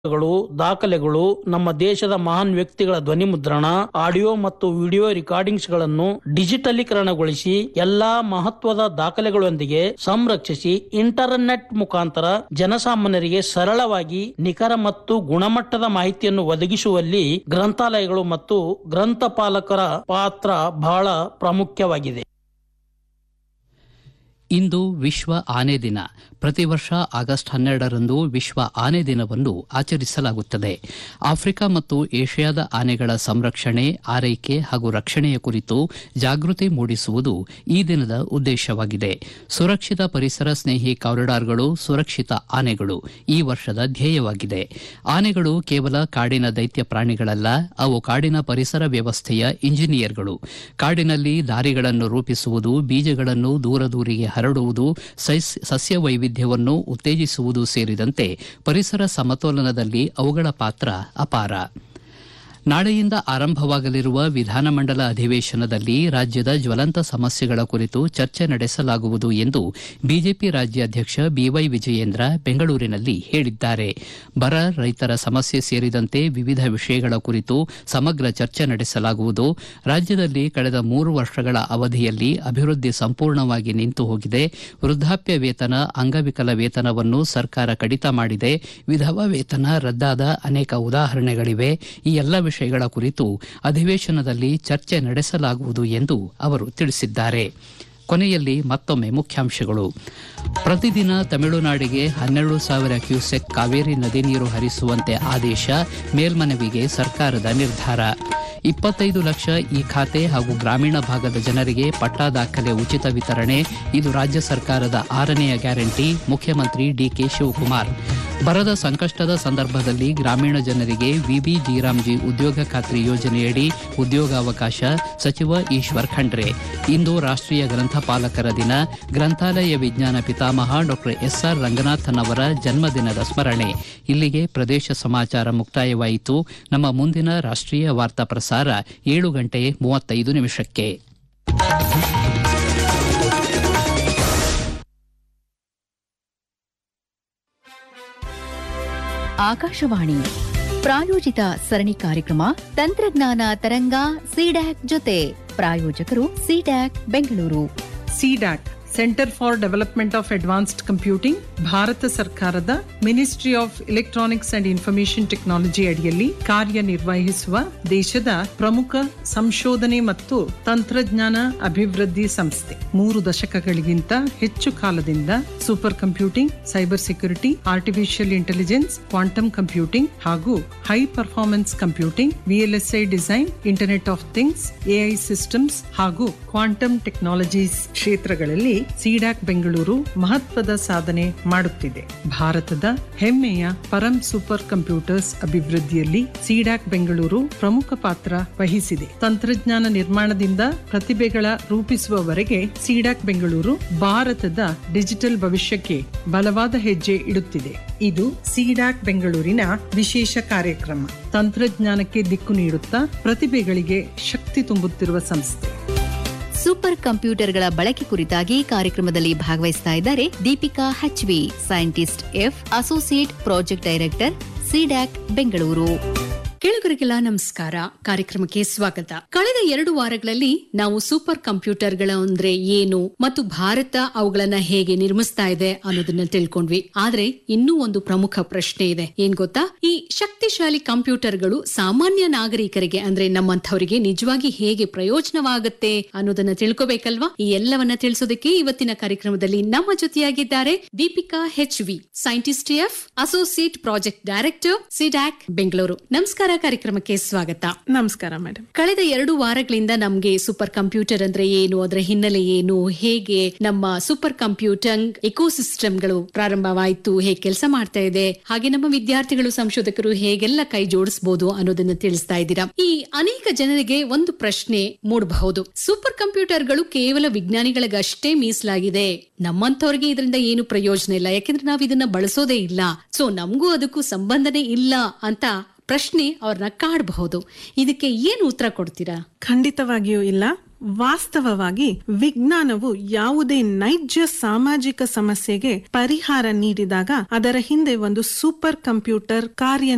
ಗಳು ದಾಖಲೆಗಳು ನಮ್ಮ ದೇಶದ ಮಹಾನ್ ವ್ಯಕ್ತಿಗಳ ಧ್ವನಿ ಮುದ್ರಣ ಆಡಿಯೋ ಮತ್ತು ವಿಡಿಯೋ ರೆಕಾರ್ಡಿಂಗ್ಸ್ ಗಳನ್ನು ಡಿಜಿಟಲೀಕರಣಗೊಳಿಸಿ ಎಲ್ಲಾ ಮಹತ್ವದ ದಾಖಲೆಗಳೊಂದಿಗೆ ಸಂರಕ್ಷಿಸಿ ಇಂಟರ್ನೆಟ್ ಮುಖಾಂತರ ಜನಸಾಮಾನ್ಯರಿಗೆ ಸರಳವಾಗಿ ನಿಖರ ಮತ್ತು ಗುಣಮಟ್ಟದ ಮಾಹಿತಿಯನ್ನು ಒದಗಿಸುವಲ್ಲಿ ಗ್ರಂಥಾಲಯಗಳು ಮತ್ತು ಗ್ರಂಥಪಾಲಕರ ಪಾತ್ರ ಬಹಳ ಪ್ರಾಮುಖ್ಯವಾಗಿದೆ ಇಂದು ವಿಶ್ವ ಆನೆ ದಿನ ಪ್ರತಿ ವರ್ಷ ಆಗಸ್ಟ್ ಹನ್ನೆರಡರಂದು ವಿಶ್ವ ಆನೆ ದಿನವನ್ನು ಆಚರಿಸಲಾಗುತ್ತದೆ ಆಫ್ರಿಕಾ ಮತ್ತು ಏಷ್ಯಾದ ಆನೆಗಳ ಸಂರಕ್ಷಣೆ ಆರೈಕೆ ಹಾಗೂ ರಕ್ಷಣೆಯ ಕುರಿತು ಜಾಗೃತಿ ಮೂಡಿಸುವುದು ಈ ದಿನದ ಉದ್ದೇಶವಾಗಿದೆ ಸುರಕ್ಷಿತ ಪರಿಸರ ಸ್ನೇಹಿ ಕಾರಿಡಾರ್ಗಳು ಸುರಕ್ಷಿತ ಆನೆಗಳು ಈ ವರ್ಷದ ಧ್ಯೇಯವಾಗಿದೆ ಆನೆಗಳು ಕೇವಲ ಕಾಡಿನ ದೈತ್ಯ ಪ್ರಾಣಿಗಳಲ್ಲ ಅವು ಕಾಡಿನ ಪರಿಸರ ವ್ಯವಸ್ಥೆಯ ಇಂಜಿನಿಯರ್ಗಳು ಕಾಡಿನಲ್ಲಿ ದಾರಿಗಳನ್ನು ರೂಪಿಸುವುದು ಬೀಜಗಳನ್ನು ದೂರ ದೂರಿಗೆ ಹರಡುವುದು ಸಸ್ಯ ವೈವಿಧ್ಯವನ್ನು ಉತ್ತೇಜಿಸುವುದು ಸೇರಿದಂತೆ ಪರಿಸರ ಸಮತೋಲನದಲ್ಲಿ ಅವುಗಳ ಪಾತ್ರ ಅಪಾರ ನಾಳೆಯಿಂದ ಆರಂಭವಾಗಲಿರುವ ವಿಧಾನಮಂಡಲ ಅಧಿವೇಶನದಲ್ಲಿ ರಾಜ್ಯದ ಜ್ವಲಂತ ಸಮಸ್ಯೆಗಳ ಕುರಿತು ಚರ್ಚೆ ನಡೆಸಲಾಗುವುದು ಎಂದು ಬಿಜೆಪಿ ರಾಜ್ಯಾಧ್ಯಕ್ಷ ಬಿವೈ ವಿಜಯೇಂದ್ರ ಬೆಂಗಳೂರಿನಲ್ಲಿ ಹೇಳಿದ್ದಾರೆ ಬರ ರೈತರ ಸಮಸ್ಯೆ ಸೇರಿದಂತೆ ವಿವಿಧ ವಿಷಯಗಳ ಕುರಿತು ಸಮಗ್ರ ಚರ್ಚೆ ನಡೆಸಲಾಗುವುದು ರಾಜ್ಯದಲ್ಲಿ ಕಳೆದ ಮೂರು ವರ್ಷಗಳ ಅವಧಿಯಲ್ಲಿ ಅಭಿವೃದ್ಧಿ ಸಂಪೂರ್ಣವಾಗಿ ನಿಂತು ಹೋಗಿದೆ ವೃದ್ಧಾಪ್ಯ ವೇತನ ಅಂಗವಿಕಲ ವೇತನವನ್ನು ಸರ್ಕಾರ ಕಡಿತ ಮಾಡಿದೆ ವಿಧವಾ ವೇತನ ರದ್ದಾದ ಅನೇಕ ಉದಾಹರಣೆಗಳಿವೆ ಈ ಎಲ್ಲ ವಿಷಯಗಳ ಕುರಿತು ಅಧಿವೇಶನದಲ್ಲಿ ಚರ್ಚೆ ನಡೆಸಲಾಗುವುದು ಎಂದು ಅವರು ತಿಳಿಸಿದ್ದಾರೆ ಕೊನೆಯಲ್ಲಿ ಮತ್ತೊಮ್ಮೆ ಮುಖ್ಯಾಂಶಗಳು ಪ್ರತಿದಿನ ತಮಿಳುನಾಡಿಗೆ ಹನ್ನೆರಡು ಸಾವಿರ ಕ್ಯೂಸೆಕ್ ಕಾವೇರಿ ನದಿ ನೀರು ಹರಿಸುವಂತೆ ಆದೇಶ ಮೇಲ್ಮನವಿಗೆ ಸರ್ಕಾರದ ನಿರ್ಧಾರ ಇಪ್ಪತ್ತೈದು ಲಕ್ಷ ಈ ಖಾತೆ ಹಾಗೂ ಗ್ರಾಮೀಣ ಭಾಗದ ಜನರಿಗೆ ಪಟ್ಟಾ ದಾಖಲೆ ಉಚಿತ ವಿತರಣೆ ಇದು ರಾಜ್ಯ ಸರ್ಕಾರದ ಆರನೆಯ ಗ್ಯಾರಂಟಿ ಮುಖ್ಯಮಂತ್ರಿ ಡಿಕೆ ಶಿವಕುಮಾರ್ ಬರದ ಸಂಕಷ್ಟದ ಸಂದರ್ಭದಲ್ಲಿ ಗ್ರಾಮೀಣ ಜನರಿಗೆ ವಿಬಿ ಜೀರಾಮ್ಜಿ ಉದ್ಯೋಗ ಖಾತ್ರಿ ಯೋಜನೆಯಡಿ ಉದ್ಯೋಗಾವಕಾಶ ಸಚಿವ ಈಶ್ವರ್ ಖಂಡ್ರೆ ಇಂದು ರಾಷ್ಟೀಯ ಗ್ರಂಥಪಾಲಕರ ದಿನ ಗ್ರಂಥಾಲಯ ವಿಜ್ಞಾನ ಪಿತಾಮಹ ಡಾ ಎಸ್ಆರ್ ರಂಗನಾಥನ್ ಅವರ ಜನ್ಮದಿನದ ಸ್ಮರಣೆ ಇಲ್ಲಿಗೆ ಪ್ರದೇಶ ಸಮಾಚಾರ ಮುಕ್ತಾಯವಾಯಿತು ನಮ್ಮ ಮುಂದಿನ ರಾಷ್ಟೀಯ ವಾರ್ತಾ ಪ್ರಸಾರ ಏಳು ಗಂಟೆ ಮೂವತ್ತೈದು ನಿಮಿಷಕ್ಕೆ ಆಕಾಶವಾಣಿ ಪ್ರಾಯೋಜಿತ ಸರಣಿ ಕಾರ್ಯಕ್ರಮ ತಂತ್ರಜ್ಞಾನ ತರಂಗ ಸಿಡ್ಯಾಕ್ ಜೊತೆ ಪ್ರಾಯೋಜಕರು CDAC Bengaluru CDAC centre for development of advanced computing ಭಾರತ ಸರ್ಕಾರದ ministry of electronics and information technology ಅಡಿಯಲ್ಲಿ ಕಾರ್ಯನಿರ್ವಹಿಸುವ ದೇಶದ ಪ್ರಮುಖ ಸಂಶೋಧನೆ ಮತ್ತು ತಂತ್ರಜ್ಞಾನ ಅಭಿವೃದ್ಧಿ ಸಂಸ್ಥೆ ಮೂರು ದಶಕಗಳಿಗಿಂತ ಹೆಚ್ಚು ಕಾಲದಿಂದ super computing cyber security artificial intelligence quantum computing ಹಾಗೂ high performance computing VLSI design internet of things AI systems ಹಾಗೂ ಕ್ವಾಂಟಮ್ ಟೆಕ್ನಾಲಜೀಸ್ ಕ್ಷೇತ್ರಗಳಲ್ಲಿ ಸಿಡಾಕ್ ಬೆಂಗಳೂರು ಮಹತ್ವದ ಸಾಧನೆ ಮಾಡುತ್ತಿದೆ ಭಾರತದ ಹೆಮ್ಮೆಯ ಪರಂ ಸೂಪರ್ ಕಂಪ್ಯೂಟರ್ಸ್ ಅಭಿವೃದ್ಧಿಯಲ್ಲಿ ಸಿಡಾಕ್ ಬೆಂಗಳೂರು ಪ್ರಮುಖ ಪಾತ್ರ ವಹಿಸಿದೆ ತಂತ್ರಜ್ಞಾನ ನಿರ್ಮಾಣದಿಂದ ಪ್ರತಿಭೆಗಳ ರೂಪಿಸುವವರೆಗೆ ಸಿಡಾಕ್ ಬೆಂಗಳೂರು ಭಾರತದ ಡಿಜಿಟಲ್ ಭವಿಷ್ಯಕ್ಕೆ ಬಲವಾದ ಹೆಜ್ಜೆ ಇಡುತ್ತಿದೆ ಇದು ಸಿಡಾಕ್ ಬೆಂಗಳೂರಿನ ವಿಶೇಷ ಕಾರ್ಯಕ್ರಮ ತಂತ್ರಜ್ಞಾನಕ್ಕೆ ದಿಕ್ಕು ನೀಡುತ್ತಾ ಪ್ರತಿಭೆಗಳಿಗೆ ಶಕ್ತಿ ತುಂಬುತ್ತಿರುವ ಸಂಸ್ಥೆ ಸೂಪರ್ ಕಂಪ್ಯೂಟರ್ಗಳ ಬಳಕೆ ಕುರಿತಾಗಿ ಕಾರ್ಯಕ್ರಮದಲ್ಲಿ ಭಾಗವಹಿಸ್ತಾ ಇದ್ದಾರೆ Deepika HV scientist F associate project director CDAC Bengaluru ಕೇಳುಗರಿಗೆಲ್ಲ ನಮಸ್ಕಾರ ಕಾರ್ಯಕ್ರಮಕ್ಕೆ ಸ್ವಾಗತ ಕಳೆದ ಎರಡು ವಾರಗಳಲ್ಲಿ ನಾವು ಸೂಪರ್ ಕಂಪ್ಯೂಟರ್ಗಳ ಅಂದ್ರೆ ಏನು ಮತ್ತು ಭಾರತ ಅವುಗಳನ್ನ ಹೇಗೆ ನಿರ್ಮಿಸ್ತಾ ಇದೆ ಅನ್ನೋದನ್ನ ತಿಳ್ಕೊಂಡ್ವಿ ಆದ್ರೆ ಇನ್ನೂ ಒಂದು ಪ್ರಮುಖ ಪ್ರಶ್ನೆ ಇದೆ ಏನ್ ಗೊತ್ತಾ ಈ ಶಕ್ತಿಶಾಲಿ ಕಂಪ್ಯೂಟರ್ಗಳು ಸಾಮಾನ್ಯ ನಾಗರಿಕರಿಗೆ ಅಂದ್ರೆ ನಮ್ಮಂಥವರಿಗೆ ನಿಜವಾಗಿ ಹೇಗೆ ಪ್ರಯೋಜನವಾಗುತ್ತೆ ಅನ್ನೋದನ್ನ ತಿಳ್ಕೋಬೇಕಲ್ವಾ ಈ ಎಲ್ಲವನ್ನ ತಿಳಿಸೋದಕ್ಕೆ ಇವತ್ತಿನ ಕಾರ್ಯಕ್ರಮದಲ್ಲಿ ನಮ್ಮ ಜೊತೆಯಾಗಿದ್ದಾರೆ Deepika H V scientist F associate project director CDAC Bengaluru ನಮಸ್ಕಾರ ಕಾರ್ಯಕ್ರಮಕ್ಕೆ ಸ್ವಾಗತ ನಮಸ್ಕಾರ ಮೇಡಮ್ ಕಳೆದ ಎರಡು ವಾರಗಳಿಂದ ನಮ್ಗೆ ಸೂಪರ್ ಕಂಪ್ಯೂಟರ್ ಅಂದ್ರೆ ಏನು ಅದರ ಹಿನ್ನೆಲೆ ಏನು ಹೇಗೆ ನಮ್ಮ ಸೂಪರ್ ಕಂಪ್ಯೂಟಂಗ್ ಎಕೋಸಿಸ್ಟಮ್ಗಳು ಪ್ರಾರಂಭವಾಯಿತು ಹೇಗೆ ಕೆಲಸ ಮಾಡ್ತಾ ಇದೆ ಹಾಗೆ ನಮ್ಮ ವಿದ್ಯಾರ್ಥಿಗಳು ಸಂಶೋಧಕರು ಹೇಗೆಲ್ಲ ಕೈ ಜೋಡಿಸಬಹುದು ಅನ್ನೋದನ್ನ ತಿಳಿಸ್ತಾ ಇದ್ದೀರಾ ಈ ಅನೇಕ ಜನರಿಗೆ ಒಂದು ಪ್ರಶ್ನೆ ಮೂಡಬಹುದು ಸೂಪರ್ ಕಂಪ್ಯೂಟರ್ಗಳು ಕೇವಲ ವಿಜ್ಞಾನಿಗಳಿಗಷ್ಟೇ ಮೀಸಲಾಗಿದೆ ನಮ್ಮಂತವ್ರಿಗೆ ಇದರಿಂದ ಏನು ಪ್ರಯೋಜನ ಇಲ್ಲ ಯಾಕೆಂದ್ರೆ ನಾವು ಇದನ್ನ ಬಳಸೋದೇ ಇಲ್ಲ ಸೊ ನಮಗೂ ಅದಕ್ಕೂ ಸಂಬಂಧನೇ ಇಲ್ಲ ಅಂತ ಪ್ರಶ್ನೆ ಅವ್ರನ್ನ ಕಾಡಬಹುದು ಇದಕ್ಕೆ ಏನು ಉತ್ತರ ಕೊಡ್ತೀರಾ ಖಂಡಿತವಾಗಿಯೂ ಇಲ್ಲ ವಾಸ್ತವವಾಗಿ ವಿಜ್ಞಾನವು ಯಾವುದೇ ನೈಜ ಸಾಮಾಜಿಕ ಸಮಸ್ಯೆಗೆ ಪರಿಹಾರ ನೀಡಿದಾಗ ಅದರ ಹಿಂದೆ ಒಂದು ಸೂಪರ್ ಕಂಪ್ಯೂಟರ್ ಕಾರ್ಯ